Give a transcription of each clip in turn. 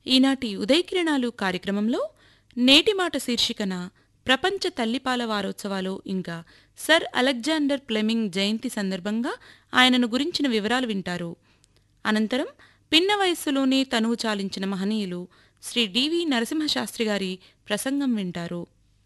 ఈనాటి ఉదయకిరణాలు కార్యక్రమంలో నేటి మాట శీర్షికన ప్రపంచ తల్లిపాల వారోత్సవాలు ఇంకా సర్ అలెగ్జాండర్ ప్లెమింగ్ జయంతి సందర్భంగా ఆయనను గురించిన వివరాలు వింటారు అనంతరం పిన్న వయస్సులోనే తనువు చాలించిన మహనీయులు శ్రీ డివి నరసింహశాస్త్రి గారి ప్రసంగం వింటారు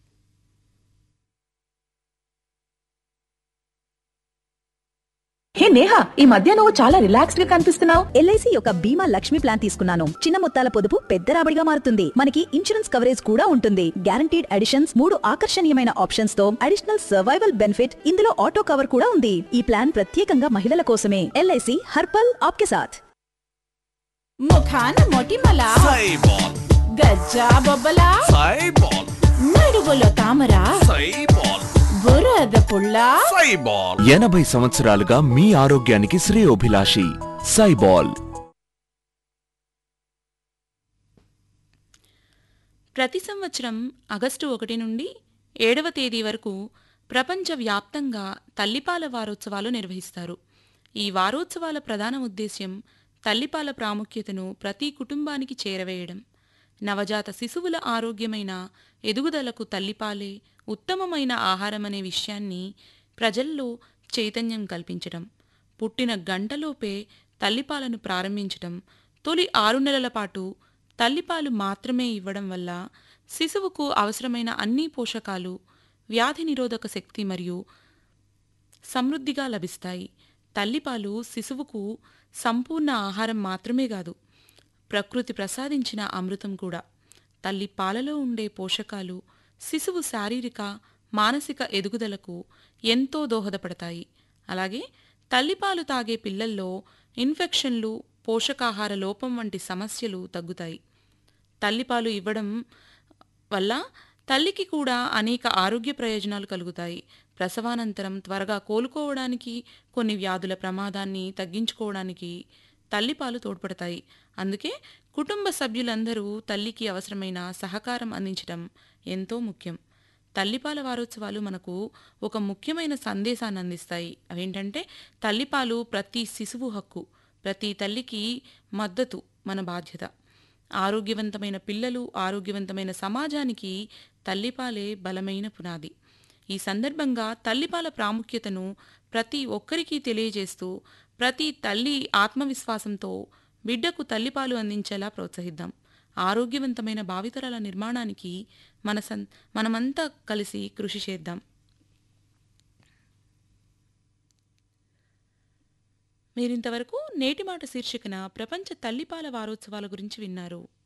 హే నేహా ఈ మధ్య నువ్వు చాలా రిలాక్స్డ్ గా కనిపిస్తున్నావు ఎల్ఐసి యొక్క బీమా లక్ష్మి ప్లాన్ తీసుకున్నాను చిన్న మొత్తాల పొదుపు పెద్ద రాబడిగా మారుతుంది మనకి ఇన్సూరెన్స్ కవరేజ్ కూడా ఉంటుంది గ్యారంటీడ్ అడిషన్స్ మూడు ఆకర్షణీయమైన ఆప్షన్స్ తో అడిషనల్ సర్వైవల్ బెనిఫిట్ ఇందులో ఆటో కవర్ కూడా ఉంది ఈ ప్లాన్ ప్రత్యేకంగా మహిళల కోసమే ఎల్ఐసి హర్పల్ ఆప్కే సాథ్ ముఖాన మొటిమల సైబాల్ గజ్జా బొబ్బల సైబాల్ నడువులో తామర సైబాల్ బురద పుల్ల సైబాల్ ఎనభై సంవత్సరాలుగా మీ ఆరోగ్యానికి శ్రేయోభిలాషి సైబాల్ ప్రతి సంవత్సరం ఆగస్టు ఒకటి నుండి ఏడవ తేదీ వరకు ప్రపంచవ్యాప్తంగా తల్లిపాల వారోత్సవాలు నిర్వహిస్తారు ఈ వారోత్సవాల ప్రధాన ఉద్దేశ్యం తల్లిపాల ప్రాముఖ్యతను ప్రతి కుటుంబానికి చేరవేయడం నవజాత శిశువుల ఆరోగ్యమైన ఎదుగుదలకు తల్లిపాలే ఉత్తమమైన ఆహారమనే విషయాన్ని ప్రజల్లో చైతన్యం కల్పించడం పుట్టిన గంటలోపే తల్లిపాలను ప్రారంభించటం తొలి ఆరు నెలల పాటు తల్లిపాలు మాత్రమే ఇవ్వడం వల్ల శిశువుకు అవసరమైన అన్ని పోషకాలు వ్యాధి నిరోధక శక్తి మరియు సమృద్ధిగా లభిస్తాయి తల్లిపాలు శిశువుకు సంపూర్ణ ఆహారం మాత్రమే కాదు ప్రకృతి ప్రసాదించిన అమృతం కూడా తల్లి పాలలో ఉండే పోషకాలు శిశువు శారీరక మానసిక ఎదుగుదలకు ఎంతో దోహదపడతాయి అలాగే తల్లిపాలు తాగే పిల్లల్లో ఇన్ఫెక్షన్లు పోషకాహార లోపం వంటి సమస్యలు తగ్గుతాయి తల్లిపాలు ఇవ్వడం వల్ల తల్లికి కూడా అనేక ఆరోగ్య ప్రయోజనాలు కలుగుతాయి ప్రసవానంతరం త్వరగా కోలుకోవడానికి కొన్ని వ్యాధుల ప్రమాదాన్ని తగ్గించుకోవడానికి తల్లిపాలు తోడ్పడతాయి అందుకే కుటుంబ సభ్యులందరూ తల్లికి అవసరమైన సహకారం అందించడం ఎంతో ముఖ్యం తల్లిపాల వారోత్సవాలు మనకు ఒక ముఖ్యమైన సందేశాన్ని అందిస్తాయి అవేంటంటే తల్లిపాలు ప్రతి శిశువు హక్కు ప్రతి తల్లికి మద్దతు మన బాధ్యత ఆరోగ్యవంతమైన పిల్లలు ఆరోగ్యవంతమైన సమాజానికి తల్లిపాలే బలమైన పునాది ఈ సందర్భంగా తల్లిపాల ప్రాముఖ్యతను ప్రతి ఒక్కరికి తెలియజేస్తూ ప్రతి తల్లి ఆత్మవిశ్వాసంతో బిడ్డకు తల్లిపాలు అందించేలా ప్రోత్సహిద్దాం ఆరోగ్యవంతమైన భావితరాల నిర్మాణానికి మన సన్ మనమంతా కలిసి కృషి చేద్దాం మీరింతవరకు నేటి మాట శీర్షికన ప్రపంచ తల్లిపాల వారోత్సవాల గురించి విన్నారు